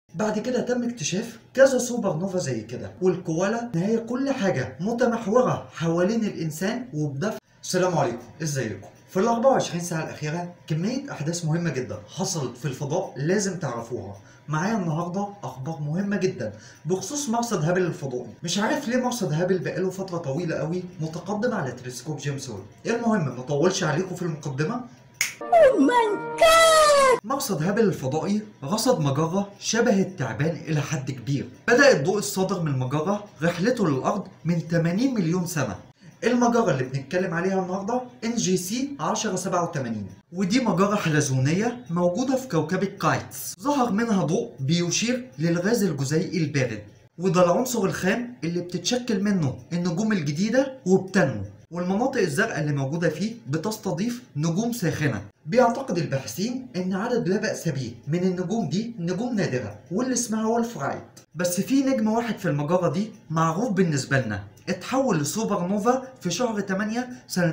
بعد كده تم اكتشاف كذا سوبر نوفا زي كده والكوالا هي كل حاجة متمحورة حوالين الإنسان وبدفع السلام عليكم ازيكم في ال 24 ساعة الأخيرة كمية أحداث مهمة جدا حصلت في الفضاء لازم تعرفوها معايا النهاردة أخبار مهمة جدا بخصوص مرصد هابل الفضائي مش عارف ليه مرصد هابل بقاله فترة طويلة قوي متقدم على تلسكوب جيمس ويب المهم مطولش عليكم في المقدمة مرصد هابل الفضائي رصد مجرة شبه التعبان إلى حد كبير بدأ الضوء الصادر من المجرة رحلته للأرض من 80 مليون سنة المجرة اللي بنتكلم عليها النهاردة ان جي سي 1087 ودي مجرة حلزونية موجودة في كوكب كايتس ظهر منها ضوء بيشير للغاز الجزيئي البارد وده العنصر الخام اللي بتتشكل منه النجوم الجديدة وبتنمو والمناطق الزرقاء اللي موجودة فيه بتستضيف نجوم ساخنة بيعتقد الباحثين ان عدد لا بأس به من النجوم دي نجوم نادرة واللي اسمها وولفرايت بس في نجم واحد في المجرة دي معروف بالنسبة لنا اتحول لسوبر نوفا في شهر 8 سنة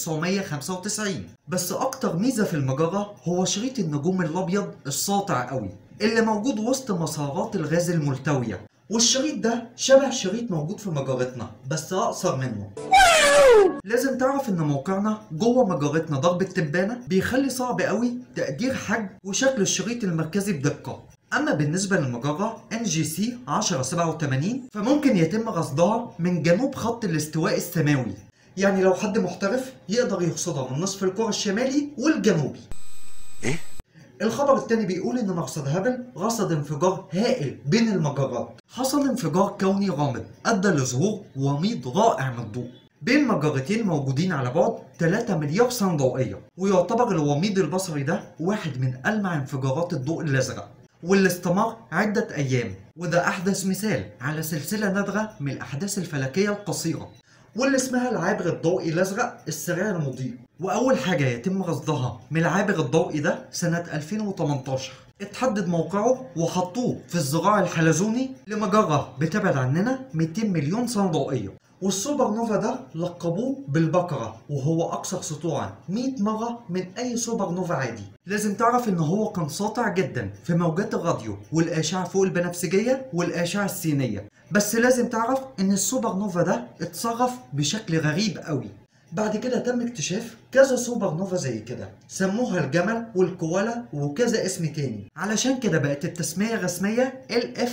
1995 بس أكتر ميزة في المجرة هو شريط النجوم الأبيض الساطع قوي اللي موجود وسط مسارات الغاز الملتوية والشريط ده شبه شريط موجود في مجرتنا بس أقصر منه لازم تعرف ان موقعنا جوه مجرتنا ضرب التبانه بيخلي صعب قوي تقدير حجم وشكل الشريط المركزي بدقه اما بالنسبه للمجره ان جي سي 1087 فممكن يتم رصدها من جنوب خط الاستواء السماوي يعني لو حد محترف يقدر يرصدها من نصف الكره الشمالي والجنوبي ايه الخبر التاني بيقول ان مرصد هابل رصد انفجار هائل بين المجرات حصل انفجار كوني غامض ادى لظهور وميض رائع من الضوء بين مجرتين موجودين على بعد 3 مليار سنة ضوئية ويعتبر الوميض البصري ده واحد من ألمع انفجارات الضوء الأزرق واللي استمر عدة أيام وده أحدث مثال على سلسلة نادرة من الأحداث الفلكية القصيرة واللي اسمها العابر الضوئي الأزرق السريع المضيء وأول حاجة يتم رصدها من العابر الضوئي ده سنة 2018 اتحدد موقعه وحطوه في الزراع الحلزوني لمجرة بتبعد عننا 200 مليون سنة ضوئية والسوبر نوفا ده لقبوه بالبقرة وهو أكثر سطوعا 100 مرة من أي سوبر نوفا عادي لازم تعرف إن هو كان ساطع جدا في موجات الراديو والأشعة فوق البنفسجية والأشعة السينية بس لازم تعرف إن السوبر نوفا ده اتصرف بشكل غريب قوي بعد كده تم اكتشاف كذا سوبر نوفا زي كده سموها الجمل والكوالا وكذا اسم تاني علشان كده بقت التسمية الرسمية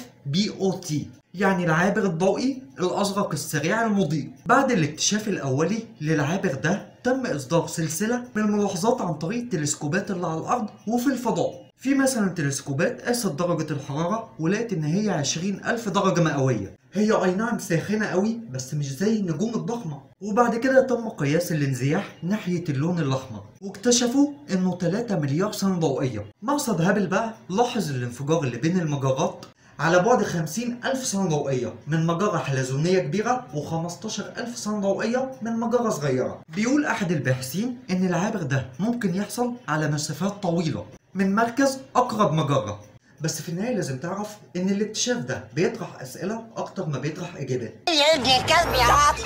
LFBOT يعني العابر الضوئي الأزرق السريع المضيء بعد الاكتشاف الأولي للعابر ده تم إصدار سلسلة من الملاحظات عن طريق التلسكوبات اللي على الأرض وفي الفضاء في مثلا تلسكوبات قاست درجة الحرارة ولقت إن هي 20 ألف درجة مئوية هي أي نعم ساخنة قوي بس مش زي النجوم الضخمة وبعد كده تم قياس الانزياح ناحية اللون الأحمر واكتشفوا إنه 3 مليار سنة ضوئية مرصد هابل بقى لاحظ الانفجار اللي بين المجرات على بعد 50 ألف سنة ضوئية من مجرة حلزونية كبيرة و15 ألف سنة ضوئية من مجرة صغيرة بيقول أحد الباحثين إن العابر ده ممكن يحصل على مسافات طويلة من مركز أقرب مجرة بس في النهاية لازم تعرف إن الاكتشاف ده بيطرح أسئلة أكتر ما بيطرح إجابات يا ابن الكلب يا عاطف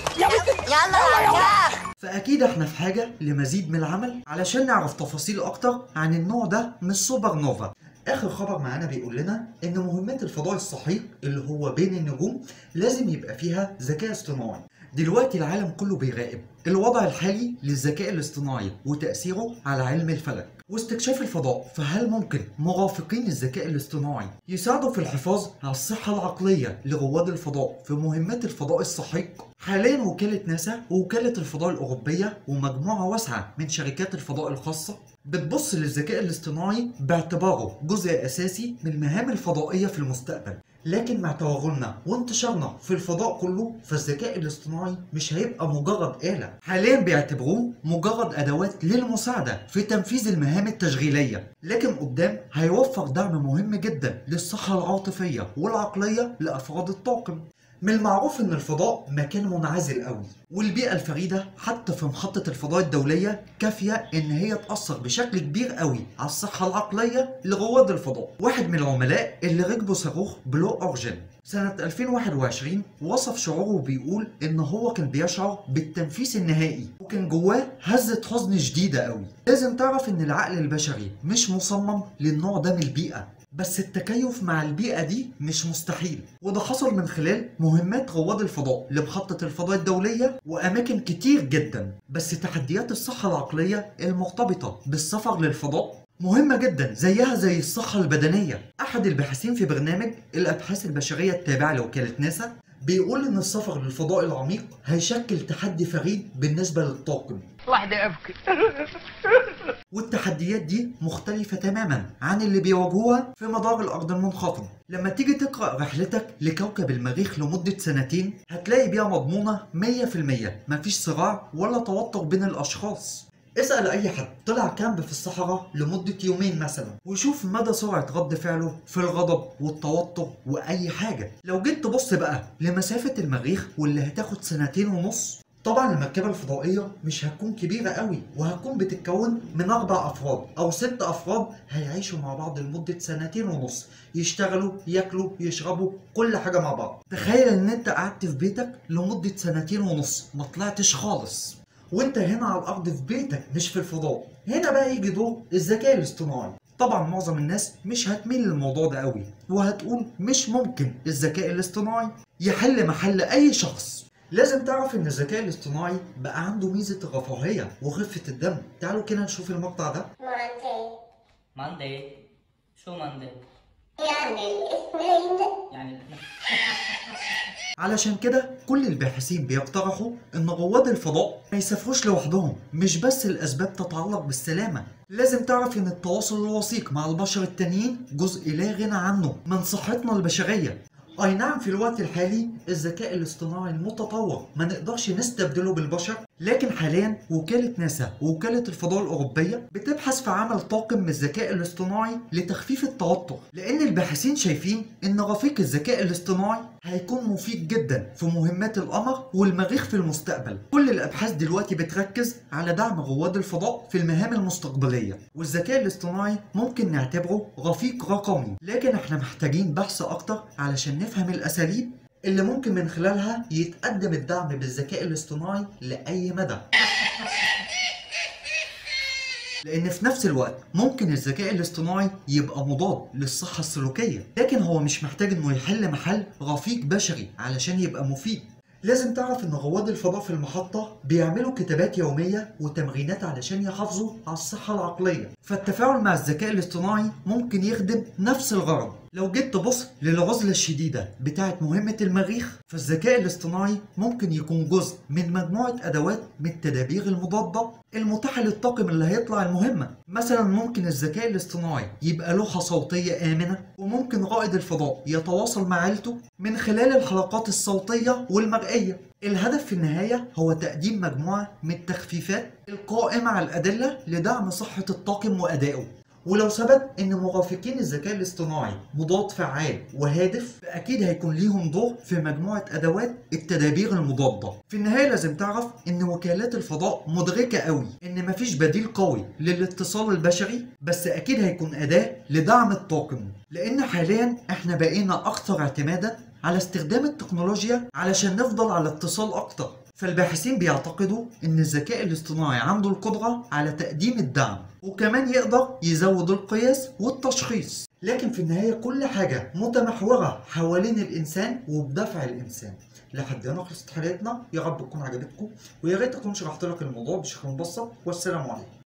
يلا يا فراخ فأكيد إحنا في حاجة لمزيد من العمل علشان نعرف تفاصيل أكتر عن النوع ده من السوبر نوفا آخر خبر معانا بيقول لنا إن مهمات الفضاء السحيق اللي هو بين النجوم لازم يبقى فيها ذكاء اصطناعي دلوقتي العالم كله بيراقب الوضع الحالي للذكاء الاصطناعي وتأثيره على علم الفلك واستكشاف الفضاء فهل ممكن مرافقين الذكاء الاصطناعي يساعدوا في الحفاظ على الصحة العقلية لرواد الفضاء في مهمات الفضاء السحيق؟ حاليا وكالة ناسا ووكالة الفضاء الأوروبية ومجموعة واسعة من شركات الفضاء الخاصة بتبص للذكاء الاصطناعي باعتباره جزء أساسي من المهام الفضائية في المستقبل لكن مع توغلنا وانتشارنا في الفضاء كله فالذكاء الاصطناعي مش هيبقى مجرد آلة حاليا بيعتبروه مجرد أدوات للمساعدة في تنفيذ المهام التشغيلية لكن قدام هيوفر دعم مهم جدا للصحة العاطفية والعقلية لأفراد الطاقم من المعروف ان الفضاء مكان منعزل قوي والبيئة الفريدة حتى في محطة الفضاء الدولية كافية ان هي تأثر بشكل كبير قوي على الصحة العقلية لرواد الفضاء واحد من العملاء اللي ركبوا صاروخ بلو اورجن سنة 2021 وصف شعوره بيقول ان هو كان بيشعر بالتنفيس النهائي وكان جواه هزة حزن شديدة قوي لازم تعرف ان العقل البشري مش مصمم للنوع ده من البيئة بس التكيف مع البيئة دي مش مستحيل وده حصل من خلال مهمات رواد الفضاء لمحطة الفضاء الدولية وأماكن كتير جدا بس تحديات الصحة العقلية المرتبطة بالسفر للفضاء مهمة جدا زيها زي الصحة البدنية أحد الباحثين في برنامج الأبحاث البشرية التابع لوكالة ناسا بيقول إن السفر للفضاء العميق هيشكل تحدي فريد بالنسبة للطاقم واحدة أبكي والتحديات دي مختلفة تماما عن اللي بيواجهوها في مدار الأرض المنخفض لما تيجي تقرأ رحلتك لكوكب المريخ لمدة سنتين هتلاقي بيها مضمونة 100% مفيش صراع ولا توتر بين الأشخاص اسأل أي حد طلع كامب في الصحراء لمدة يومين مثلا وشوف مدى سرعة رد فعله في الغضب والتوتر وأي حاجة لو جيت تبص بقى لمسافة المريخ واللي هتاخد سنتين ونص طبعا المركبة الفضائية مش هتكون كبيرة قوي وهتكون بتتكون من أربع أفراد أو ست أفراد هيعيشوا مع بعض لمدة سنتين ونص يشتغلوا ياكلوا يشربوا كل حاجة مع بعض تخيل إن أنت قعدت في بيتك لمدة سنتين ونص ما طلعتش خالص وانت هنا على الارض في بيتك مش في الفضاء هنا بقى يجي دور الذكاء الاصطناعي طبعا معظم الناس مش هتميل للموضوع ده قوي وهتقول مش ممكن الذكاء الاصطناعي يحل محل اي شخص لازم تعرف ان الذكاء الاصطناعي بقى عنده ميزة الرفاهية وخفة الدم تعالوا كده نشوف المقطع ده Monday. ماندي شو ماندي يعني الاثنين يعني علشان كده كل الباحثين بيقترحوا ان رواد الفضاء ما يسافروش لوحدهم مش بس الاسباب تتعلق بالسلامه لازم تعرف ان التواصل الوثيق مع البشر التانيين جزء لا غنى عنه من صحتنا البشريه اي نعم في الوقت الحالي الذكاء الاصطناعي المتطور ما نقدرش نستبدله بالبشر لكن حاليا وكالة ناسا ووكالة الفضاء الأوروبية بتبحث في عمل طاقم من الذكاء الاصطناعي لتخفيف التوتر لأن الباحثين شايفين إن رفيق الذكاء الاصطناعي هيكون مفيد جدا في مهمات القمر والمريخ في المستقبل كل الأبحاث دلوقتي بتركز على دعم رواد الفضاء في المهام المستقبلية والذكاء الاصطناعي ممكن نعتبره رفيق رقمي لكن احنا محتاجين بحث أكتر علشان نفهم الأساليب اللي ممكن من خلالها يتقدم الدعم بالذكاء الاصطناعي لأي مدى لأن في نفس الوقت ممكن الذكاء الاصطناعي يبقى مضاد للصحة السلوكية لكن هو مش محتاج انه يحل محل رفيق بشري علشان يبقى مفيد لازم تعرف ان رواد الفضاء في المحطة بيعملوا كتابات يومية وتمرينات علشان يحافظوا على الصحة العقلية فالتفاعل مع الذكاء الاصطناعي ممكن يخدم نفس الغرض لو جيت تبص للعزلة الشديدة بتاعة مهمة المريخ فالذكاء الاصطناعي ممكن يكون جزء من مجموعة أدوات من التدابير المضادة المتاحة للطاقم اللي هيطلع المهمة مثلا ممكن الذكاء الاصطناعي يبقى لوحة صوتية آمنة وممكن رائد الفضاء يتواصل مع عيلته من خلال الحلقات الصوتية والمرئية الهدف في النهاية هو تقديم مجموعة من التخفيفات القائمة على الأدلة لدعم صحة الطاقم وأدائه ولو ثبت ان مرافقين الذكاء الاصطناعي مضاد فعال وهادف فاكيد هيكون ليهم دور في مجموعه ادوات التدابير المضاده في النهايه لازم تعرف ان وكالات الفضاء مدركه قوي ان مفيش بديل قوي للاتصال البشري بس اكيد هيكون اداه لدعم الطاقم لان حاليا احنا بقينا اكثر اعتمادا على استخدام التكنولوجيا علشان نفضل على اتصال اكتر فالباحثين بيعتقدوا ان الذكاء الاصطناعي عنده القدرة على تقديم الدعم وكمان يقدر يزود القياس والتشخيص لكن في النهاية كل حاجة متمحورة حوالين الإنسان وبدفع الإنسان لحد هنا خلصت حلقتنا يا رب تكون عجبتكم ويا ريت اكون شرحت لك الموضوع بشكل مبسط والسلام عليكم